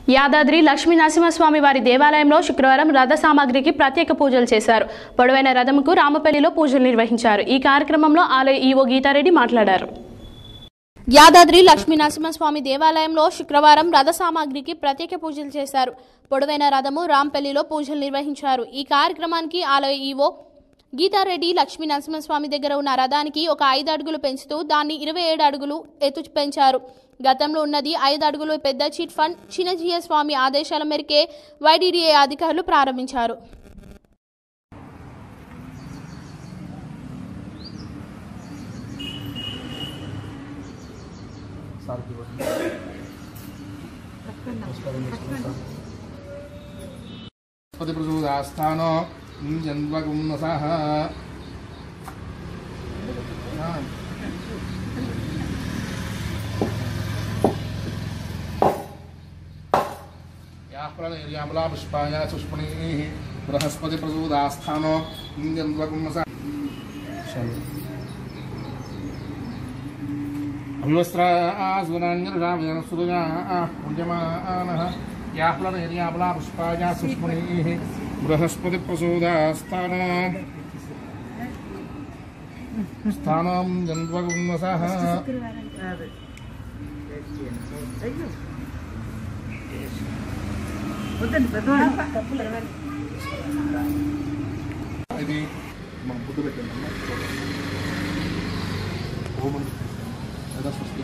యాదాద్రి లక్ష్మీ నరసింహస్వామి వారి దేవాలయంలో శుక్రవారం రథ సామాగ్రికి ప్రత్యేక పూజలు చేశారు పొడవైన రథముకు రామపల్లిలో పూజలు నిర్వహించారు ఈ కార్యక్రమంలో ఆలయ ఈవో గీతారెడ్డి మాట్లాడారు యాదాద్రి లక్ష్మీ నరసింహస్వామి దేవాలయంలో శుక్రవారం రథ సామాగ్రికి ప్రత్యేక పూజలు చేశారు పొడవైన రథము రాంపల్లిలో పూజలు నిర్వహించారు ఈ కార్యక్రమానికి ఆలయ ఈవో గీతారెడ్డి లక్ష్మీ నరసింహస్వామి దగ్గర ఉన్న రథానికి ఒక ఐదు అడుగులు పెంచుతూ దాన్ని ఇరవై ఏడు అడుగులు ఎత్తు పెంచారు గతంలో ఉన్నది ఐదు అడుగులు పెద్ద చిట్ ఫండ్ చిన్నజీయ స్వామి ఆదేశాల మేరకే వైడీడీఏ అధికారులు ప్రారంభించారు ప్రతిప్రసూదాస్థానో జన్మగుంసః యామలా పుష్పాయ సుష్మణీ బృహస్పతి ప్రసూదాస్థానో జన్మగుంస అవివస్త్రాసురాన్యరుషామయన సురజా పూజ్యమానః యాహ్లనయర్యామలా పుష్పాయ సుష్మణీ బృహస్పతి ప్రసూదాస్థాన స్థానం జన్మగుంసః ఇది మన బుద్ధి పెట్టండి ఓం యదా స్వస్తి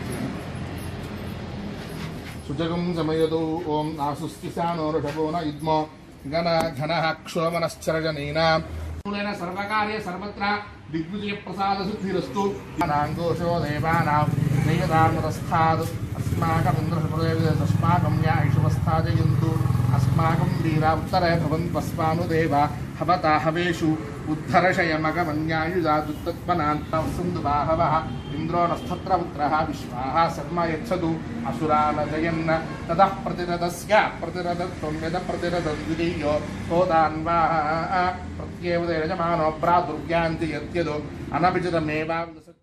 సుజగం సమయదు ఓం ఆసుస్తిశానో ఋషభో న యుద్మో గణ ఘన క్షోమనశ్చరజనీన మూలైన సర్వకార్య సర్వత్ర దిగ్విజయ ప్రసాద సిద్ధిరస్తు నాంగోషో దేవానాం దైవదానరస్థాద్ అస్మాకమింద్రసుపదేవ తస్మాకం న్యాయశుభస్థాదయంతు అస్మాకం వీరా ఉత్తరే భవంత్వస్మానుదేవ హవతా హవేషు ఉద్ధర్షయమగమన్యాయుజాదుత్తత్మనాంతవసందు బాహవः ఇంద్రో నస్తత్ర పుత్రः విశ్వాः శర్మ యచ్చదు అసురాన జయన్న తదః ప్రతిరథస్య ప్రతిరథత్వం యద ప్రతిరథం ద్వితీయో కోదాన్వా ప్రత్యేవద యజమానో ప్రాదుర్యాంతి యత్యదో అనభిచితమేవా